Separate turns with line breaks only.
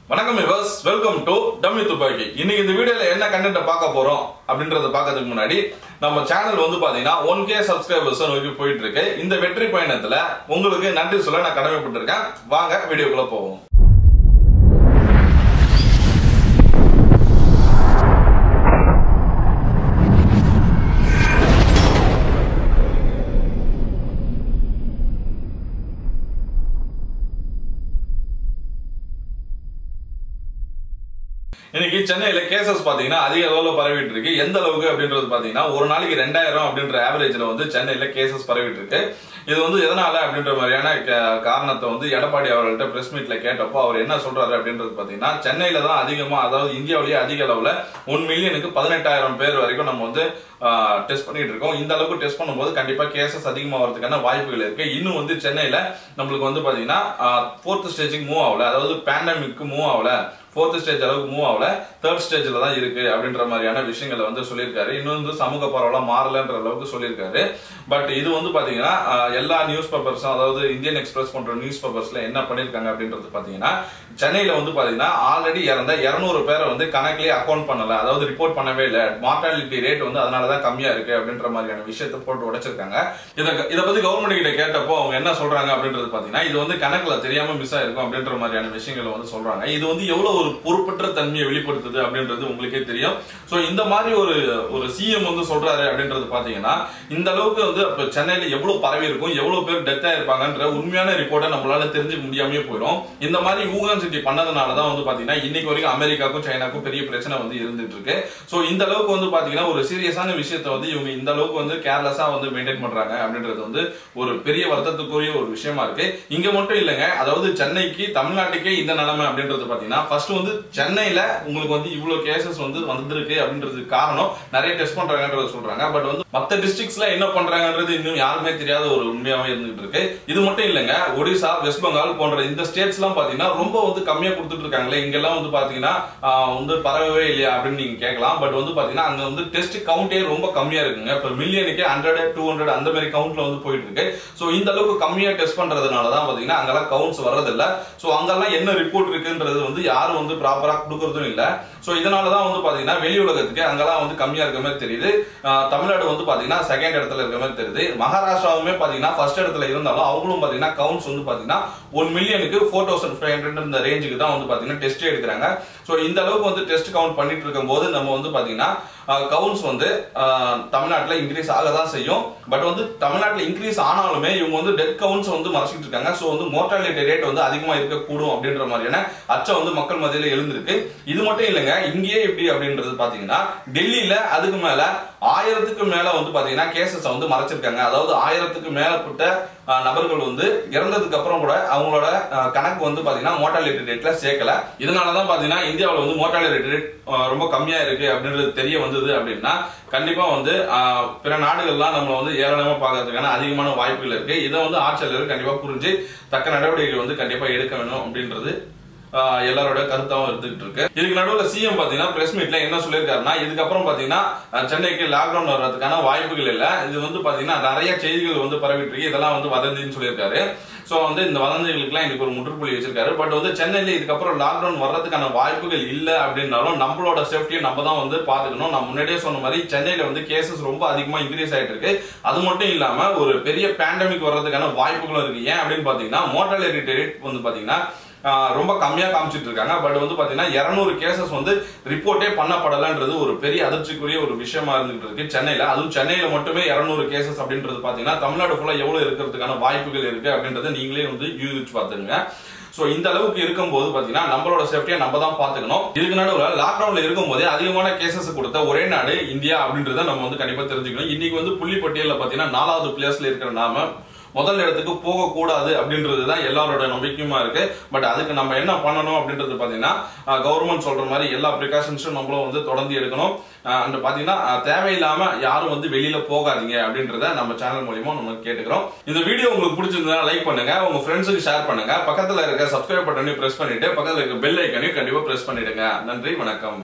வணக்கம் viewers welcome to dummy துப்பாக்கி இன்னைக்கு இந்த வீடியோல என்ன கண்டென்ட் பார்க்க போறோம் அப்படின்றத பார்க்கறதுக்கு முன்னாடி நம்ம சேனல் வந்து பாத்தீங்கன்னா ஒன் கே சப்ஸ்கிரைபர்ஸ் நோக்கி போயிட்டு இருக்கு இந்த வெற்றி பயணத்துல உங்களுக்கு நன்றி சொல்ல நான் கடமைப்பட்டிருக்கேன் வாங்க வீடியோக்குள்ள போவோம் இன்னைக்கு சென்னையில கேசஸ் பாத்தீங்கன்னா அதிக அளவுல பரவிட்டு இருக்கு எந்த அளவுக்கு அப்படின்றது பாத்தீங்கன்னா ஒரு நாளைக்கு ரெண்டாயிரம் அப்படின்ற ஆவரேஜ்ல வந்து சென்னையில கேசஸ் பரவிட்டு இருக்கு இது வந்து எதனால அப்படின்ற மாதிரியான கா- காரணத்தை வந்து எடப்பாடி அவர்கள்ட்ட பிரஸ் மீட்ல கேட்டப்போ அவர் என்ன சொல்றாரு அப்படின்றது பாத்தீங்கன்னா சென்னையில தான் அதிகமா அதாவது இந்தியாவிலேயே அதிக அளவுல ஒன் மில்லியனுக்கு பதினெட்டாயிரம் பேர் வரைக்கும் நம்ம வந்து டெஸ்ட் பண்ணிட்டு இருக்கோம் இந்த அளவுக்கு டெஸ்ட் பண்ணும்போது கண்டிப்பா கேசஸ் அதிகமா வரதுக்கான வாய்ப்புகள் இருக்கு இன்னும் வந்து சென்னையில நம்மளுக்கு வந்து பாத்தீங்கன்னா ஃபோர்த் ஸ்டேஜுக்கு மூவ் ஆகல அதாவது பேண்டமிக்கு மூவ் ஆகல ஃபோர்த் ஸ்டேஜ் அளவுக்கு மூவ் ஆகல தேர்ட் ஸ்டேஜ்ல தான் இருக்கு அப்படின்ற மாதிரியான விஷயங்களை வந்து சொல்லியிருக்காரு இன்னும் வந்து சமூக பரவலா மாறலன்ற அளவுக்கு சொல்லியிருக்காரு பட் இது வந்து பாத்தீங்கன்னா ஆஹ், எல்லா நியூஸ் பேப்பர்ஸும் அதாவது இந்தியன் எக்ஸ்பிரஸ் போன்ற நியூஸ் பேப்பர்ஸ்ல என்ன பண்ணிருக்காங்க அப்படின்றது பாத்தீங்கன்னா சென்னையில வந்து பாத்தீங்கன்னா ஆல்ரெடி இறந்த 200 பேரை வந்து கணக்கிலேயே அக்கௌண்ட் பண்ணல அதாவது ரிப்போர்ட் பண்ணவே இல்லை மார்டாலிட்டி ரேட் வந்து அதனால தான் கம்மியா இருக்கு அப்படின்ற மாதிரியான விஷயத்தை போட்டு உடைச்சிருக்காங்க இதை இதை பத்தி கவர்மெண்ட் கிட்ட கேட்டப்போ அவங்க என்ன சொல்றாங்க அப்படின்றது பாத்தீங்கன்னா இது வந்து கணக்குல தெரியாம மிஸ் ஆயிருக்கும் அப்படின்ற மாதிரியான விஷயங்களை வந்து சொல்றாங்க இது வந்து எவ்வளவு ஒரு பொறுப்பற்ற தன்மையை வெளிப்படுத்துது அப்படின்றது உங்களுக்கே தெரியும் சோ இந்த மாதிரி ஒரு ஒரு சிஎம் வந்து சொல்றாரு அப்படின்றது பாத்தீங்கன்னா இந்த அளவுக்கு வந்து அப்ப சென்னையில எவ்வளவு பரவி இருக்கும் எவ்வளவு பேர் டெத் ஆயிருப்பாங்கன்ற உண்மையான ரிப்போர்ட்டை நம்மளால தெரிஞ்சுக்க முடியாமயே போயிடும் இந்த மாதிரி ஊகான் சிட்டி பண்ணதுனாலதான் வந்து பாத்தீங்கன்னா இன்னைக்கு வரைக்கும் அமெரிக்காவுக்கும் சைனாக்கும் பெரிய பிரச்சனை வந்து இருந்துட்டு இருக்கு சோ இந்த அளவுக்கு வந்து பாத்தீங்கன்னா ஒரு சீரியஸான விஷயத்தை வந்து இவங்க இந்த அளவுக்கு வந்து கேர்லெஸ்ஸா வந்து மெயின்டைன் பண்றாங்க அப்படின்றது வந்து ஒரு பெரிய வருத்தத்துக்குரிய ஒரு விஷயமா இருக்கு இங்க மட்டும் இல்லைங்க அதாவது சென்னைக்கு தமிழ்நாட்டுக்கே இந்த நிலைமை அப்படின்றது பாத்தீங்கன்னா ஃபர்ஸ்ட் வந்து சென்னையில உங்களுக்கு வந்து இவ்வளவு கேசஸ் வந்து வந்திருக்கு அப்படின்றதுக்கு காரணம் நிறைய டெஸ்ட் பண்றாங்கன்றத சொல்றாங்க பட் வந்து மத்த டிஸ்ட்ரிக்ட்ஸ்ல என்ன பண்றாங்கன்றது இன்னும் யாருமே தெரியாத ஒரு உண்மையாவே இருந்துகிட்டு இருக்கு இது மட்டும் இல்லைங்க ஒடிசா வெஸ்ட் பெங்கால் போன்ற இந்த ஸ்டேட்ஸ் எல்லாம் பாத்தீங்கன்னா ரொம்ப வந்து கம்மியா கொடுத்துட்டு இருக்காங்களே இங்கெல்லாம் வந்து பாத்தீங்கன்னா ஆஹ், வந்து பரவவே இல்லையா அப்படின்னு நீங்க கேட்கலாம் பட் வந்து பாத்தீங்கன்னா அங்க வந்து டெஸ்ட் கவுண்டே ரொம்ப கம்மியா இருக்குங்க இப்ப மில்லியனுக்கு ஹண்ட்ரட் டூ ஹண்ட்ரட் அந்த மாதிரி கவுண்ட்ல வந்து போயிட்டு இருக்கு சோ இந்த அளவுக்கு கம்மியா டெஸ்ட் பண்றதுனால தான் பாத்தீங்கன்னா அங்கெல்லாம் கவுண்ட்ஸ் வர்றதில்ல சோ அங்கெல்லாம் என்ன ரிப்போர்ட் இருக்குன்றது வந்து யாரும் வந்து ப்ராப்பரா கொடுக்கறதும் இல்ல சோ இதனால தான் வந்து பாத்தீங்கன்னா வெளி உலகத்துக்கு அங்கெல்லாம் வந்து கம்மியா இருக்க மாதிரி தெரியுது ஆஹ், தமிழ்நாடு வந்து பாத்தீங்கன்னா செகண்ட் இடத்துல இருக்க மாதிரி தெரியுது மகாராஷ்டிராவுமே பாத்தீங்கன்னா ஃபர்ஸ்ட் இடத்துல இருந்தாலும் அவங்களும் பாத்தீங்கன்னா கவுண்ட்ஸ் வந்து பாத்தீங்கன்னா ஒன் மில்லியனுக்கு ஃபோர் தௌசண்ட் ஃபைவ் ஹண்ட்ரட் இந்த ரேஞ்சுக்கு தான் வந்து பாத்தீங்கன்னா டெஸ்ட் எடுக்கிறாங்க சோ இந்த அளவுக்கு வந்து டெஸ்ட் கவுண்ட் பண்ணிட்டு இருக்கும் போது நம்ம வந்து பாத்தீங்கன்னா கவுண்ட்ஸ் வந்து ஆஹ், தமிழ்நாட்டுல இன்க்ரீஸ் ஆக தான் செய்யும் பட் வந்து தமிழ்நாட்டுல இன்க்ரீஸ் ஆனாலுமே இவங்க வந்து டெத் கவுண்ட்ஸ் வந்து மறைச்சிட்டு இருக்காங்க சோ வந்து மோர்டாலிட்டி ரேட் வந்து அதிகமா இருக்கக்கூடும் அப்படின்ற மாதிரியான அச்சம் வந்து மக்கள் மத்தியில எழுந்திருக்கு இது மட்டும் இல்லைங்க இங்கேயே எப்படி அப்படின்றது பாத்தீங்கன்னா டெல்லியில அதுக்கு மேல ஆயிரத்துக்கு மேல வந்து பாத்தீங்கன்னா கேசஸ் வந்து மறைச்சிருக்காங்க அதாவது ஆயிரத்துக்கு மேலப்பட்ட ஆஹ், நபர்கள் வந்து இறந்ததுக்கு அப்புறம் கூட அவங்களோட ஆஹ், கணக்கு வந்து பாத்தீங்கன்னா மோர்டாலிட்டி ரேட்ல சேர்க்கல இதனாலதான் பாத்தீங்கன்னா இந்தியாவுல வந்து மோர்டாலிட்டி ரேட் ரொம்ப கம்மியா இருக்கு அப்படின்றது தெரிய வந்தது அப்படின்னா கண்டிப்பா வந்து ஆஹ், பிற நாடுகள்லாம் நம்மள வந்து ஏராளமா பார்க்கறதுக்கான அதிகமான வாய்ப்புகள் இருக்கு இதை வந்து ஆட்சியாளர்கள் கண்டிப்பா புரிஞ்சு தக்க நடவடிக்கைகள் வந்து கண்டிப்பா எடுக்க வேணும் அப்படின்றது ஆஹ் எல்லாரோட கருத்தாவும் இருந்துகிட்டு இருக்கு இதுக்கு நடுவுல சிஎம் பாத்தீங்கன்னா பிரஸ் மீட்ல என்ன சொல்லியிருக்காருன்னா இதுக்கப்புறம் பாத்தீங்கன்னா அஹ், சென்னைக்கு லாக்டவுன் வர்றதுக்கான வாய்ப்புகள் இல்ல இது வந்து பாத்தீங்கன்னா நிறைய செய்திகள் வந்து பரவிட்டு இருக்கு இதெல்லாம் வந்து வதந்தின்னு சொல்லியிருக்காரு சோ வந்து இந்த வதந்திகளுக்குலாம் இன்னைக்கு ஒரு முற்றுப்புள்ளி வச்சிருக்காரு பட் வந்து சென்னையில இதுக்கப்புறம் லாக்டவுன் வர்றதுக்கான வாய்ப்புகள் இல்ல அப்படின்னாலும் நம்மளோட சேஃப்டியை நம்ம தான் வந்து பாத்துக்கணும் நான் முன்னாடியே சொன்ன மாதிரி சென்னையில வந்து கேசஸ் ரொம்ப அதிகமா இன்க்ரீஸ் ஆயிட்டு இருக்கு அது மட்டும் இல்லாம ஒரு பெரிய பேண்டமிக் வர்றதுக்கான வாய்ப்புகளும் இருக்கு ஏன் அப்படின்னு பாத்தீங்கன்னா மோர்டாலிட்டி ரேட் வந்து பாத்தீங்கன்னா ஆஹ் ரொம்ப கம்மியா காமிச்சிட்டு இருக்காங்க பட் வந்து பாத்தீங்கன்னா 200 கேசஸ் வந்து ரிப்போர்ட்டே பண்ணப்படலன்றது ஒரு பெரிய அதிர்ச்சிக்குரிய ஒரு விஷயமா இருந்துட்டு இருக்கு சென்னையில அதுவும் சென்னையில மட்டுமே 200 கேசஸ் அப்படின்றது பாத்தீங்கன்னா தமிழ்நாடு ஃபுல்லா எவ்வளவு இருக்கிறதுக்கான வாய்ப்புகள் இருக்கு அப்படின்றத நீங்களே வந்து யூகிச்சு பாத்துங்க சோ இந்த அளவுக்கு இருக்கும்போது பாத்தீங்கன்னா நம்மளோட சேஃப்டியை நம்ம தான் பாத்துக்கணும் இதுக்கு நடுவுல லாக்டவுன்ல இருக்கும்போதே அதிகமான கேசஸ் கொடுத்த ஒரே நாடு இந்தியா அப்படின்றத நம்ம வந்து கண்டிப்பா தெரிஞ்சுக்கணும் இன்னைக்கு வந்து புள்ளி பட்டியல்ல பாத்தீங்கன்னா நாலாவது பிளேஸ்ல இருக்கிற நாம முதல் இடத்துக்கு போகக்கூடாது அப்படின்றது தான் எல்லாரோட நம்பிக்கையுமா இருக்கு பட் அதுக்கு நம்ம என்ன பண்ணணும் அப்படின்றது பாத்தீங்கன்னா கவர்மெண்ட் சொல்ற மாதிரி எல்லா ப்ரிகாஷன்ஸும் நம்மளும் வந்து தொடர்ந்து எடுக்கணும் அண்ட் பாத்தீங்கன்னா அஹ், தேவையில்லாம யாரும் வந்து வெளியில போகாதீங்க அப்படின்றத நம்ம சேனல் மூலியமா நம்ம கேட்டுக்கிறோம் இந்த வீடியோ உங்களுக்கு பிடிச்சிருந்தா லைக் பண்ணுங்க உங்க ஃப்ரெண்ட்ஸுக்கு ஷேர் பண்ணுங்க பக்கத்துல இருக்க சப்ஸ்கிரைப் பட்டனையும் பிரஸ் பண்ணிட்டு பக்கத்துல இருக்க பெல் ஐக்கனையும் கண்டிப்பா பிரஸ் பண்ணிடுங்க நன்றி வணக்கம்